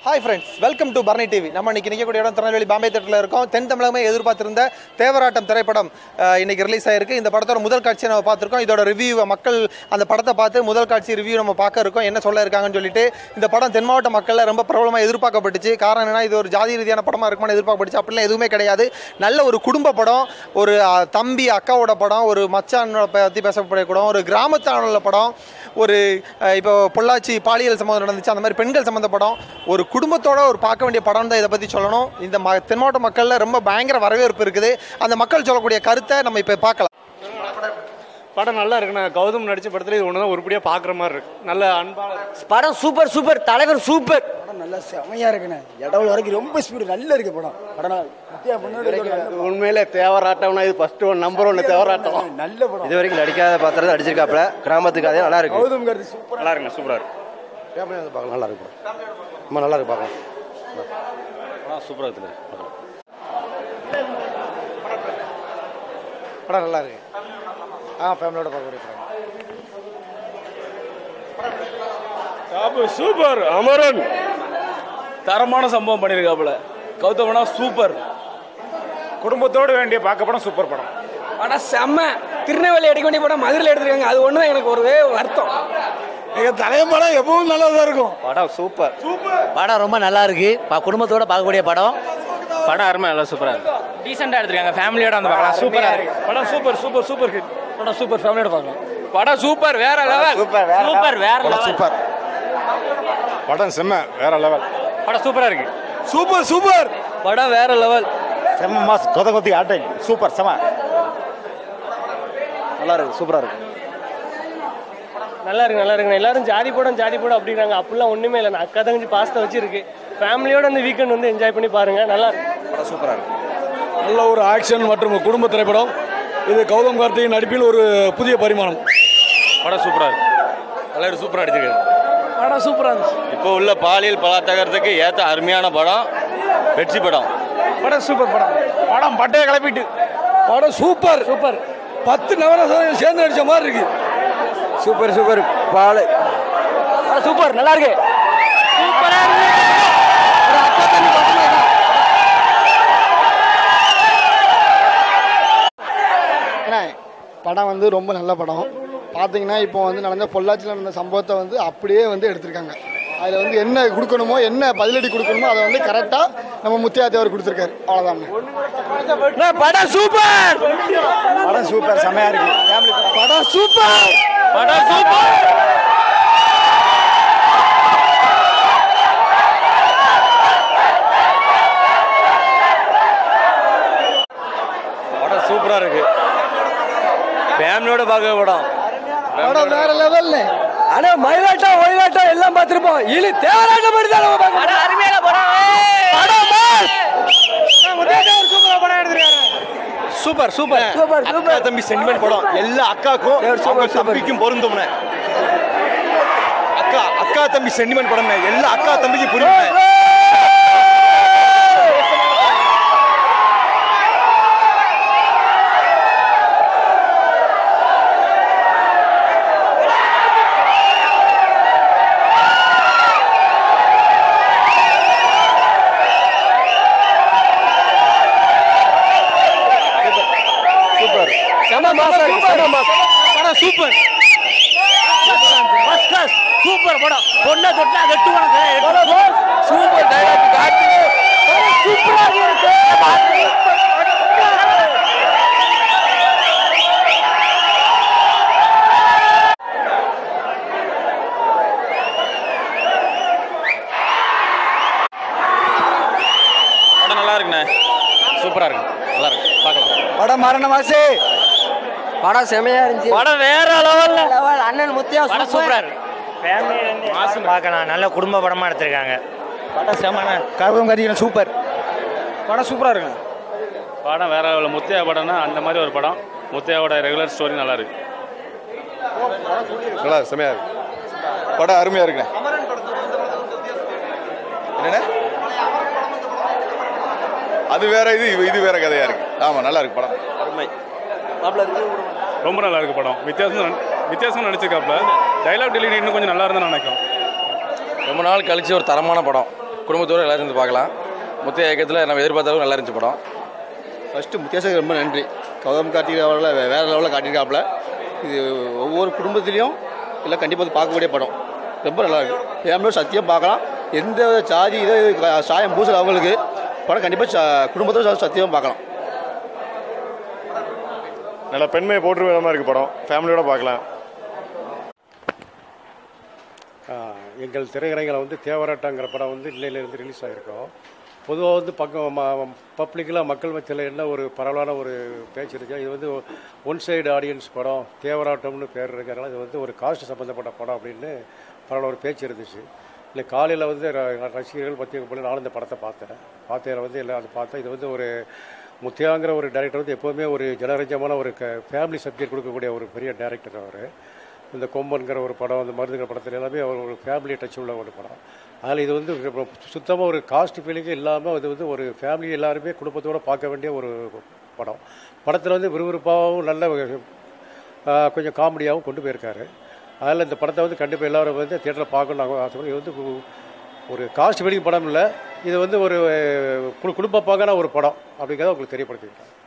Hi friends welcome to பர்னி TV நம்ம இன்னைக்கு நிற்கக்கூடிய இடம் திருநெல்வேலி பாம்பே தேட்டரில் இருக்கோம் தென் தமிழகமே எதிர்பார்த்திருந்த தேவராட்டம் திரைப்படம் அஹ், இன்னைக்கு ரிலீஸ் ஆயிருக்கு இந்த படத்தோட முதல் காட்சியை நம்ம பார்த்துருக்கோம் இதோட ரிவ்யூ மக்கள் அந்த படத்தை பார்த்து முதல் காட்சி ரிவ்யூ நம்ம பார்க்க இருக்கோம் என்ன சொல்ல இருக்காங்கன்னு சொல்லிட்டு இந்த படம் தென் மாவட்ட மக்களில் ரொம்ப பிரபலமாக எதிர்பார்க்கப்பட்டுச்சு காரணம் என்னன்னா இது ஒரு ஜாதி ரீதியான படமாக இருக்குமான்னு எதிர்பார்க்கப்பட்டுச்சு அப்படிலாம் எதுவுமே கிடையாது நல்ல ஒரு குடும்ப படம் ஒரு அஹ், தம்பி அக்காவோட படம் ஒரு மச்சான் பற்றி பேசக்கூடிய படம் ஒரு கிராமத்தான படம் ஒரு அஹ், இப்போ பொள்ளாச்சி பாலியல் சம்மந்தம் நடந்துச்சு அந்த மாதிரி பெண்கள் சம்மந்த படம் ஒரு குடும்பத்தோட ஒரு பார்க்க வேண்டிய படம் தான் இதை பற்றி சொல்லணும் இந்த ம தென் மாவட்ட மக்களில் ரொம்ப பயங்கர வரவேற்பு இருக்குது அந்த மக்கள் சொல்லக்கூடிய கருத்தை நம்ம இப்போ பார்க்கலாம் படம் நல்லா இருக்குண்ணா கௌதம் நடிச்ச படத்துல இது ஒன்று தான் உருப்படியாக பார்க்குற மாதிரி இருக்கு நல்ல அன்பான படம் சூப்பர் சூப்பர் தலைவர் சூப்பர் படம் நல்லா செமையா இருக்குண்ணே இடவுல வரைக்கும் ரொம்ப ஸ்பீடு நல்லா இருக்கு படம் படம் வித்தியா பண்ண உண்மையிலே தேவராட்டம்னா இது ஃபர்ஸ்ட் ஒன் நம்பர் ஒன்று தேவராட்டம் நல்ல படம் இது வரைக்கும் நடிக்காத பாத்திரத்தை அடிச்சிருக்காப்ல கிராமத்துக்கு அதே நல்லா இருக்கு கௌதம் கருத்து சூப்பர் நல்லா இருக்குண்ணா சூப்பராக இருக்கு பார்க்கலாம் நல்லா இருக்கு ரொம்ப நல்லா இருக்கு பார்க்கலாம் சூப்பராக இருக்குது படம் நல்லா இருக்கு ஆ ஃபேமிலியோட பார்க்கக்கூடிய படம் சூப்பர் அமரன் தரமான சம்பவம் பண்ணியிருக்காப்புல கௌதமனா சூப்பர் குடும்பத்தோடு வேண்டிய பார்க்க படம் சூப்பர் படம் படம் செம்ம திருநெல்வேலி எடுக்க வேண்டிய படம் மதுரையில் எடுத்திருக்காங்க அது ஒன்று எனக்கு ஒரு வருத்தம் எங்க தலையம் படம் எப்பவும் நல்லா தான் இருக்கும் படம் சூப்பர் படம் ரொம்ப நல்லா இருக்கு ப- குடும்பத்தோட பார்க்கக்கூடிய படம் படம் அருமை நல்லா சூப்பராக இருக்கு டீசெண்டாக எடுத்திருக்காங்க ஃபேமிலியோட அந்த படம் சூப்பராக இருக்கு படம் சூப்பர் சூப்பர் சூப்பர் ஹிட் படம் சூப்பர் ஃபேமிலியோட பார்க்கலாம் படம் சூப்பர் வேற லெவல் சூப்பர் வேற லெவல் சூப்பர் படம் செம்ம வேற லெவல் படம் சூப்பராக இருக்கு சூப்பர் சூப்பர் படம் வேற லெவல் செம்ம மாஸ் கொத கொத்தி ஆட்டைங் சூப்பர் செம நல்லா இருக்கு சூப்பரா இருக்கு நல்லா இருக்கு நல்லா இருக்கு எல்லாரும் ஜாதி படம் ஜாதி படம் அப்படிங்கிறாங்க அப்படிலாம் ஒண்ணுமே இல்லை நான் அக்கா தங்கச்சி பாசத்தை வச்சிருக்கு ஃபேமிலியோட அந்த வீக்கெண்ட் வந்து என்ஜாய் பண்ணி பாருங்க நல்லா இருக்கு நல்ல ஒரு ஆக்ஷன் மற்றும் குடும்ப திரைப்படம் இது கௌதம் கார்த்தியின் நடிப்பில் ஒரு புதிய பரிமாணம் படம் சூப்பராக இருக்கு நல்லா இருக்கு சூப்பராக அடிச்சிருக்கு படம் சூப்பரா இருந்துச்சு இப்போ உள்ள பாலியல் பலாத்தகரத்துக்கு ஏற்ற அருமையான படம் வெற்றி படம் படம் சூப்பர் படம் படம் பட்டையை கிளப்பிட்டு படம் சூப்பர் சூப்பர் பத்து நவரசம் சேர்ந்து நடிச்ச மாதிரி இருக்கு சூப்பர் சூப்பர் பாலை படம் சூப்பர் நல்லா இருக்கு சூப்பரா இருக்கு ஒரு அக்கா தம்பி பசங்க தான். ஏன்னா படம் வந்து ரொம்ப நல்ல படம் பார்த்தீங்கன்னா இப்போ வந்து நடந்த பொள்ளாச்சியில் நடந்த சம்பவத்தை வந்து அப்படியே வந்து எடுத்திருக்காங்க அதில் வந்து என்ன கொடுக்கணுமோ என்ன பதிலடி கொடுக்கணுமோ அதை வந்து கரெக்டாக நம்ம முத்தியா தேவர் கொடுத்துருக்காரு அவ்வளோதான் படம் சூப்பர் படம் சூப்பர் செமையா இருக்கு படம் சூப்பர் படம் சூப்பர் படம் சூப்பரா இருக்கு ஃபேமிலியோட பார்க்க படம் படம் வேற லெவல்ல ஆனா மயிலாட்டம் ஒயிலாட்டம் எல்லாம் பார்த்திருப்போம் இனி தேவராட்டம் மாதிரி தான் நம்ம பார்க்கணும் அருமையான படம் படம் சூப்பர் சூப்பர் சூப்பர் அக்கா சூப்பர் தம்பி சென்டிமெண்ட் படம் எல்லா அக்காக்கும் அவங்க தம்பிக்கும் பொருந்தும்னே அக்கா அக்கா தம்பி சென்டிமெண்ட் படம் எல்லா அக்கா தம்பிக்கு புரியும் செம மாசம் இருக்கு செம மாசம் படம் சூப்பர் ஃபர்ஸ்ட் கிளாஸ் சூப்பர் படம் பொண்ணை தொட்டா வெட்டுவாங்க சூப்பர் டைலாக் காட்டி சூப்பரா இருக்கு படம் நல்லா இருக்குண்ணே சூப்பராக இருக்கு நல்லா இருக்கு பார்க்கலாம் படம் மரண மாசு படம் செமையா இருந்துச்சு படம் வேற லெவல்ல லெவல் அண்ணன் முத்தியா படம் சூப்பரா இருக்கு பார்க்கலாம் நல்ல குடும்ப படமா எடுத்திருக்காங்க படம் செமன கருவம் கதிகன் சூப்பர் படம் சூப்பராக இருக்குங்க படம் வேற லெவல் முத்தையா படம்னா அந்த மாதிரி ஒரு படம் முத்தையாவோட ரெகுலர் ஸ்டோரி நல்லா இருக்கு நல்லா செமையா இருக்கு படம் அருமையா இருக்குண்ணே என்னண்ணே அது வேற இது இது வேற கதையா இருக்கு ஆமா நல்லா இருக்கு படம் அருமை ரொம்ப நல்லா இருக்கு படம் வித்தியாசம் வித்தியாசம் நடிச்சிருக்காப்ல டைலாக் டெலிவரி இன்னும் கொஞ்சம் நல்லா இருந்தா நினைக்கும் ரொம்ப நாள் கழிச்சு ஒரு தரமான படம் குடும்பத்தோடு எல்லாரும் இருந்து பார்க்கலாம் முத்தையா இயக்கத்தில் நம்ம எதிர்பார்த்தாலும் நல்லா இருந்துச்சு படம் ஃபஸ்ட்டு முத்தியாசக்கு ரொம்ப நன்றி கௌதம் கார்த்திகை அவர்களை வே- வேற லெவலில் காட்டியிருக்காப்புல இது ஒவ்வொரு குடும்பத்திலையும் எல்லாம் கண்டிப்பாக வந்து பார்க்கக்கூடிய படம் ரொம்ப நல்லா இருக்கு ஃபேமிலியோட சத்தியம் பார்க்கலாம் எந்த சாதி இதோ இது க- சாயம் பூசல் அவங்களுக்கு படம் கண்டிப்பாக குடும்பத்தோட சத்தியம் பார்க்கலாம் நல்ல பெண்மையை போட்டு விதமாக இருக்குது படம் ஃபேமிலியோட பார்க்கலாம் எங்கள் திரையரங்கில் வந்து தேவராட்டங்கிற படம் வந்து இன்னையிலேருந்து ரிலீஸ் ஆகிருக்கோம் பொதுவாக வந்து பக்கம் பப்ளிக்கில் மக்கள் மத்தியில் என்ன ஒரு பரவலான ஒரு பேச்சு இருக்கு இது வந்து ஒன் சைடு ஆடியன்ஸ் படம் தேவராட்டம்னு பேர் இருக்கிறனால இது வந்து ஒரு காஸ்ட் சம்மந்தப்பட்ட படம் அப்படின்னு பரவலாக ஒரு பேச்சு இருந்துச்சு இல்லை காலையில் வந்து ர- ரசிகர்கள் பற்றி போல நானும் இந்த படத்தை பார்த்தேன் பார்த்ததில் வந்து எல்லாம் அதை பார்த்தேன் இது வந்து ஒரு முத்தியாங்கிற ஒரு டைரக்டர் வந்து எப்போவுமே ஒரு ஜனரஞ்சமான ஒரு க ஃபேமிலி சப்ஜெக்ட் கொடுக்கக்கூடிய ஒரு பெரிய டைரக்டர் அவர் இந்த கொம்பன்கிற ஒரு படம் அந்த மருந்துங்கிற படத்தில் எல்லாமே அவர் ஒரு ஃபேமிலி டச் உள்ள ஒரு படம் அதில் இது வந்து சுத்தமாக ஒரு காஸ்ட் ஃபீலிங்கே இல்லாமல் இது வந்து ஒரு ஃபேமிலி எல்லாருமே குடும்பத்தோடு பார்க்க வேண்டிய ஒரு படம் படத்தில் வந்து விறுவிறுப்பாகவும் நல்ல ஆ, கொஞ்சம் காமெடியாகவும் கொண்டு போயிருக்காரு அதில் இந்த படத்தை வந்து கண்டிப்பாக எல்லாரும் வந்து தியேட்டரில் பார்க்கணும் நாங்கள் ஆசைப்படுறோம் இது வந்து கு- ஒரு காஸ்ட் ஃபீலிங் படம் இல்லை இது வந்து ஒரு கு- குடும்ப பாக்கான ஒரு படம் அப்படிங்கிறத உங்களுக்கு தெரியப்படுத்திக்கிட்டேன்